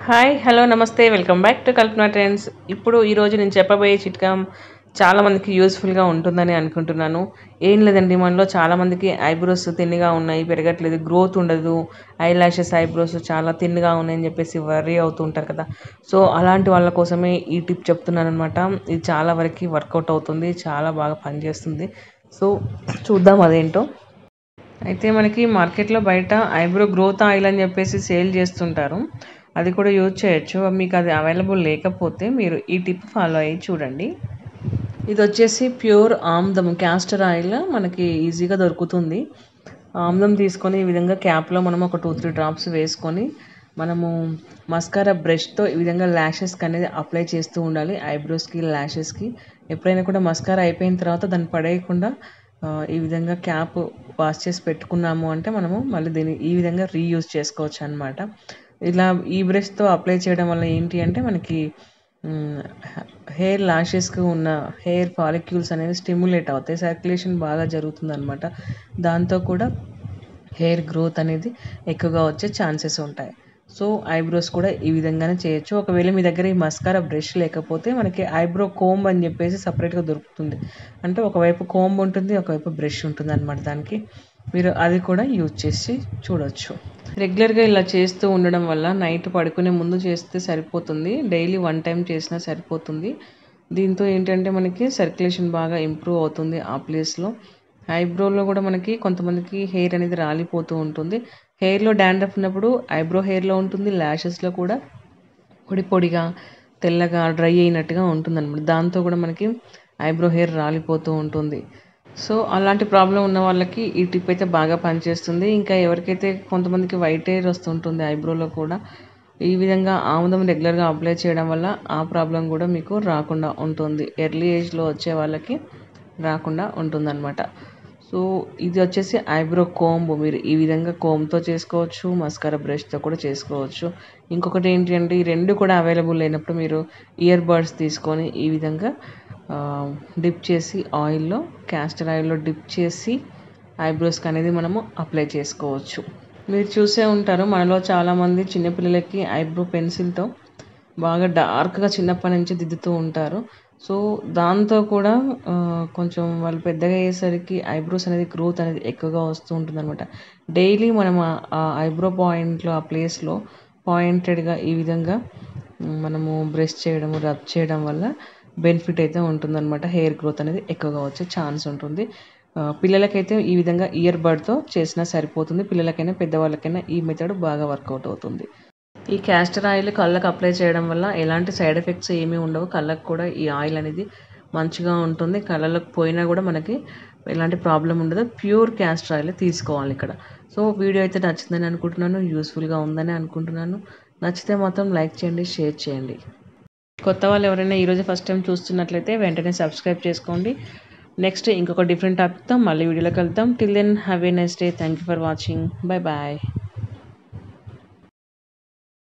hi hello నమస్తే welcome back to Kalpana trends ఇప్పుడు ఈరోజు నేను చెప్పబోయే చిట్కా చాలా మందికి యూస్ఫుల్గా ఉంటుందని అనుకుంటున్నాను ఏం లేదండి మనలో చాలా మందికి ఐబ్రోస్ తిన్నుగా ఉన్నాయి పెరగట్లేదు గ్రోత్ ఉండదు ఐ లాషెస్ ఐబ్రోస్ చాలా తిన్నుగా ఉన్నాయని చెప్పేసి వర్రీ అవుతూ ఉంటారు కదా సో అలాంటి వాళ్ళ కోసమే ఈ టిప్ చెప్తున్నాను అనమాట ఇది చాలా వరకు వర్కౌట్ అవుతుంది చాలా బాగా పనిచేస్తుంది సో చూద్దాం అదేంటో అయితే మనకి మార్కెట్లో బయట ఐబ్రో గ్రోత్ ఆయిల్ అని చెప్పేసి సేల్ చేస్తుంటారు అది కూడా యూజ్ చేయొచ్చు మీకు అది అవైలబుల్ లేకపోతే మీరు ఈ టిప్ ఫాలో అయ్యి చూడండి ఇది వచ్చేసి ప్యూర్ ఆమ్దం క్యాస్టర్ ఆయిల్ మనకి ఈజీగా దొరుకుతుంది ఆమ్దం తీసుకొని ఈ విధంగా క్యాప్లో మనం ఒక టూ త్రీ డ్రాప్స్ వేసుకొని మనము మస్కారా బ్రష్తో ఈ విధంగా ల్యాషెస్కి అనేది అప్లై చేస్తూ ఉండాలి ఐబ్రోస్కి ల్యాషెస్కి ఎప్పుడైనా కూడా మస్కారా అయిపోయిన తర్వాత దాన్ని పడేయకుండా ఆ, ఈ విధంగా క్యాప్ వాష్ చేసి పెట్టుకున్నాము అంటే మనము మళ్ళీ దీన్ని ఈ విధంగా రీయూజ్ చేసుకోవచ్చు అనమాట ఇలా ఈ బ్రష్తో అప్లై చేయడం వల్ల ఏంటి అంటే మనకి హెయిర్ లాషెస్కి ఉన్న హెయిర్ ఫాలిక్యూల్స్ అనేవి స్టిమ్యులేట్ అవుతాయి సర్క్యులేషన్ బాగా జరుగుతుంది అనమాట దాంతో కూడా హెయిర్ గ్రోత్ అనేది ఎక్కువగా వచ్చే ఛాన్సెస్ ఉంటాయి సో ఐబ్రోస్ కూడా ఈ విధంగానే చేయొచ్చు ఒకవేళ మీ దగ్గర ఈ మస్కారా బ్రష్ లేకపోతే మనకి ఐబ్రో కోంబ్ అని చెప్పేసి సపరేట్గా దొరుకుతుంది అంటే ఒకవైపు కోంబ్ ఉంటుంది ఒకవైపు బ్రష్ ఉంటుంది అనమాట దానికి మీరు అది కూడా యూజ్ చేసి చూడొచ్చు రెగ్యులర్గా ఇలా చేస్తూ ఉండడం వల్ల నైట్ పడుకునే ముందు చేస్తే సరిపోతుంది డైలీ వన్ టైం చేసినా సరిపోతుంది దీంతో ఏంటంటే మనకి సర్క్యులేషన్ బాగా ఇంప్రూవ్ అవుతుంది ఆ ప్లేస్లో ఐబ్రోలో కూడా మనకి కొంతమందికి హెయిర్ అనేది రాలిపోతూ ఉంటుంది హెయిర్లో డాండ్రఫ్ ఉన్నప్పుడు ఐబ్రో హెయిర్లో ఉంటుంది ల్యాషెస్లో కూడా పొడి పొడిగా తెల్లగా డ్రై అయినట్టుగా ఉంటుంది అనమాట దాంతో కూడా మనకి ఐబ్రో హెయిర్ రాలిపోతూ ఉంటుంది సో అలాంటి ప్రాబ్లం ఉన్న వాళ్ళకి ఈ టిప్ అయితే బాగా పనిచేస్తుంది ఇంకా ఎవరికైతే కొంతమందికి వైట్ హెయిర్ వస్తుంటుంది ఐబ్రోలో కూడా ఈ విధంగా ఆముదం రెగ్యులర్గా అప్లై చేయడం వల్ల ఆ ప్రాబ్లం కూడా మీకు రాకుండా ఉంటుంది ఎర్లీ ఏజ్లో వచ్చే వాళ్ళకి రాకుండా ఉంటుందన్నమాట సో ఇది వచ్చేసి ఐబ్రో కోంబ్ మీరు ఈ విధంగా కోంబ్తో చేసుకోవచ్చు మస్కారా బ్రష్తో కూడా చేసుకోవచ్చు ఇంకొకటి ఏంటి అంటే ఈ రెండు కూడా అవైలబుల్ లేనప్పుడు మీరు ఇయర్ బడ్స్ తీసుకొని ఈ విధంగా డిప్ చేసి ఆయిల్లో క్యాస్టర్ ఆయిల్లో డిప్ చేసి ఐబ్రోస్కి అనేది మనము అప్లై చేసుకోవచ్చు మీరు చూసే ఉంటారు మనలో చాలామంది చిన్నపిల్లలకి ఐబ్రో పెన్సిల్తో బాగా డార్క్గా చిన్నప్పటి నుంచి దిద్దుతూ ఉంటారు సో దాంతో కూడా ఆ, కొంచెం వాళ్ళు పెద్దగా అయ్యేసరికి ఐబ్రోస్ అనేది గ్రోత్ అనేది ఎక్కువగా వస్తూ ఉంటుంది అనమాట డైలీ మనం ఆ- ఆ ఐబ్రో పాయింట్లో ఆ ప్లేస్లో పాయింటెడ్గా ఈ విధంగా మ్, మనము బ్రష్ చేయడం రబ్ చేయడం వల్ల బెనిఫిట్ అయితే ఉంటుందన్నమాట హెయిర్ గ్రోత్ అనేది ఎక్కువగా వచ్చే ఛాన్స్ ఉంటుంది ఆ, పిల్లలకైతే ఈ విధంగా ఇయర్ బడ్తో చేసినా సరిపోతుంది పిల్లలకైనా పెద్దవాళ్ళకైనా ఈ మెథడ్ బాగా వర్కౌట్ అవుతుంది ఈ క్యాస్టర్ ఆయిల్ కళ్ళకు అప్లై చేయడం వల్ల ఎలాంటి సైడ్ ఎఫెక్ట్స్ ఏమీ ఉండవు కళ్ళకు కూడా ఈ ఆయిల్ అనేది మంచిగా ఉంటుంది కళ్ళలకు పోయినా కూడా మనకి ఎలాంటి ప్రాబ్లం ఉండదు ప్యూర్ క్యాస్టర్ ఆయిల్ తీసుకోవాలి ఇక్కడ సో వీడియో అయితే నచ్చిందని అనుకుంటున్నాను యూస్ఫుల్గా ఉందని అనుకుంటున్నాను నచ్చితే మాత్రం లైక్ చేయండి షేర్ చేయండి కొత్త వాళ్ళు ఎవరైనా ఈరోజు ఫస్ట్ టైం చూస్తున్నట్లయితే వెంటనే సబ్స్క్రైబ్ చేసుకోండి నెక్స్ట్ ఇంకొక డిఫరెంట్ టాపిక్తో మళ్ళీ వీడియోలోకి వెళ్తాం till then have a next day thank you for watching bye bye